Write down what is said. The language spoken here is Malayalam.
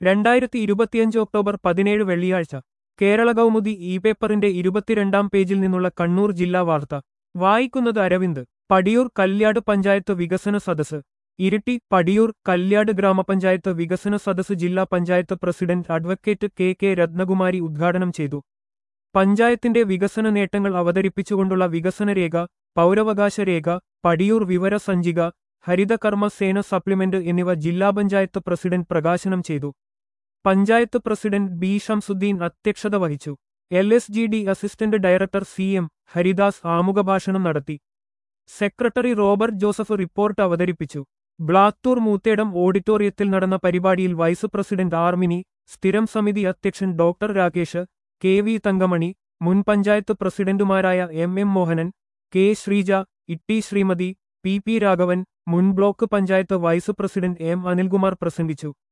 രണ്ടായിരത്തി ഇരുപത്തിയഞ്ച് ഒക്ടോബർ പതിനേഴ് വെള്ളിയാഴ്ച കേരള കൗമുദി ഇ പേപ്പറിന്റെ ഇരുപത്തിരണ്ടാം പേജിൽ നിന്നുള്ള കണ്ണൂർ ജില്ലാ വാർത്ത വായിക്കുന്നത് അരവിന്ദ് പടിയൂർ കല്യാട് പഞ്ചായത്ത് വികസന സദസ് ഇരിട്ടി പടിയൂർ കല്യാട് ഗ്രാമപഞ്ചായത്ത് വികസന സദസ് ജില്ലാ panchayat president advocate K K Rathnakumari ഉദ്ഘാടനം ചെയ്തു പഞ്ചായത്തിന്റെ വികസന നേട്ടങ്ങൾ അവതരിപ്പിച്ചുകൊണ്ടുള്ള വികസനരേഖ പൗരവകാശ രേഖ പടിയൂർ വിവര സഞ്ചിക ഹരിതകർമ്മ സേന സപ്ലിമെന്റ് എന്നിവ ജില്ലാ പഞ്ചായത്ത് പ്രസിഡന്റ് പ്രകാശനം ചെയ്തു പഞ്ചായത്ത് പ്രസിഡന്റ് ബി ഷംസുദ്ദീൻ അധ്യക്ഷത വഹിച്ചു L S G D assistant director C M Haridas ആമുഖഭാഷണം നടത്തി സെക്രട്ടറി റോബർട്ട് ജോസഫ് റിപ്പോർട്ട് അവതരിപ്പിച്ചു ബ്ലാത്തൂർ മൂത്തേടം ഓഡിറ്റോറിയത്തിൽ നടന്ന പരിപാടിയിൽ വൈസ് പ്രസിഡന്റ് ആർമിനി സ്ഥിരം സമിതി അധ്യക്ഷൻ doctor Rakesh K V Thankamani മുൻ പഞ്ചായത്ത് പ്രസിഡന്റുമാരായ M M Mohanan K Sreeja Itty Srimathi P P Raghavan മുൻ block panchayat vice president M Anilkumar പ്രസംഗിച്ചു